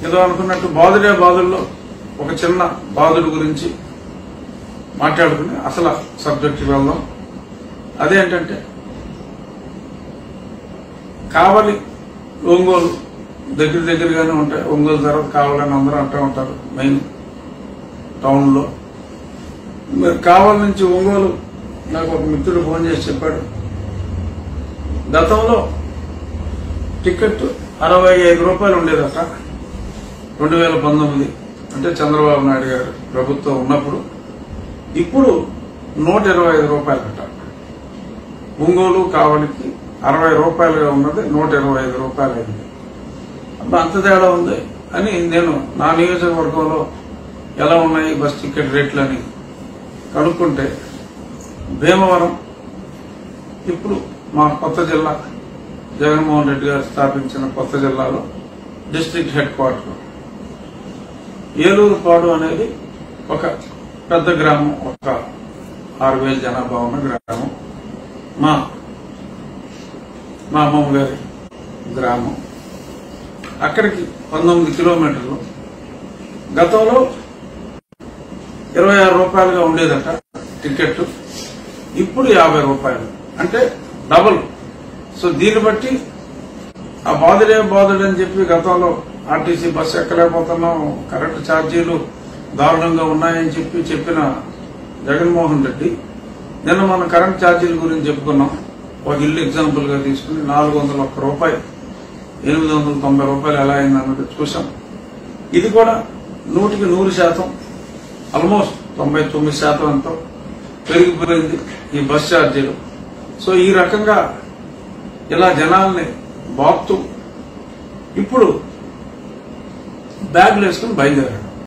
ఏదో అనుకున్నట్టు బాధుడే బాధుల్లో ఒక చిన్న బాధుడు గురించి మాట్లాడుకుని అసలు సబ్జెక్ట్కి వెళ్దాం అదేంటంటే కావలి ఒంగోలు దగ్గర దగ్గరగానే ఉంటాయి ఒంగోలు తర్వాత కావాలని అందరూ అంటూ ఉంటారు మెయిన్ టౌన్లో మరి కావాలి నుంచి ఒంగోలు నాకు ఒక మిత్రుడు ఫోన్ చేసి చెప్పాడు గతంలో టికెట్ అరవై ఐదు రూపాయలు ఉండేదట రెండు వేల పంతొమ్మిది అంటే చంద్రబాబు నాయుడు గారు ప్రభుత్వం ఉన్నప్పుడు ఇప్పుడు నూట ఇరవై ఐదు రూపాయలట ఒంగోలు కావలికి అరవై రూపాయలుగా ఉన్నది నూట ఇరవై ఐదు రూపాయలు అయింది అబ్బా అంత తేడా ఉంది అని నేను నా నియోజకవర్గంలో ఎలా ఉన్నాయి బస్ టికెట్ రేట్లు అని కనుక్కుంటే భీమవరం ఇప్పుడు మా కొత్త జిల్లా జగన్మోహన్ రెడ్డి గారు స్థాపించిన కొత్త జిల్లాలో డిస్ట్రిక్ట్ హెడ్ క్వార్టర్ ఏలూరుపాడు అనేది ఒక పెద్ద గ్రామం ఒక ఆరు వేల జనాభా ఉన్న గ్రామం మా మా అమ్మమ్మ గారి గ్రామం అక్కడికి పంతొమ్మిది కిలోమీటర్లు గతంలో ఇరవై ఆరు రూపాయలుగా ఉండేదట టికెట్ ఇప్పుడు యాభై రూపాయలు అంటే డబుల్ సో దీన్ని బట్టి ఆ బాధుడే బాధుడు అని చెప్పి గతంలో ఆర్టీసీ బస్సు ఎక్కలేకపోతున్నాం కరెంటు ఛార్జీలు దారుణంగా ఉన్నాయని చెప్పి చెప్పిన జగన్మోహన్ రెడ్డి నిన్న మనం కరెంట్ ఛార్జీల గురించి చెప్పుకున్నాం ఒక ఇల్లు ఎగ్జాంపుల్ గా తీసుకుని నాలుగు వందల ఒక్క రూపాయి ఎనిమిది వందల తొంభై రూపాయలు ఎలా అయింది అన్నది చూసాం ఇది కూడా నూటికి నూరు శాతం ఆల్మోస్ట్ తొంభై తొమ్మిది శాతం ఎంతో పెరిగిపోయింది ఈ బస్ ఛార్జీలు సో ఈ రకంగా ఇలా జనాల్ని బాక్తూ ఇప్పుడు బ్యాగులు వేసుకుని బయలుదేరాడు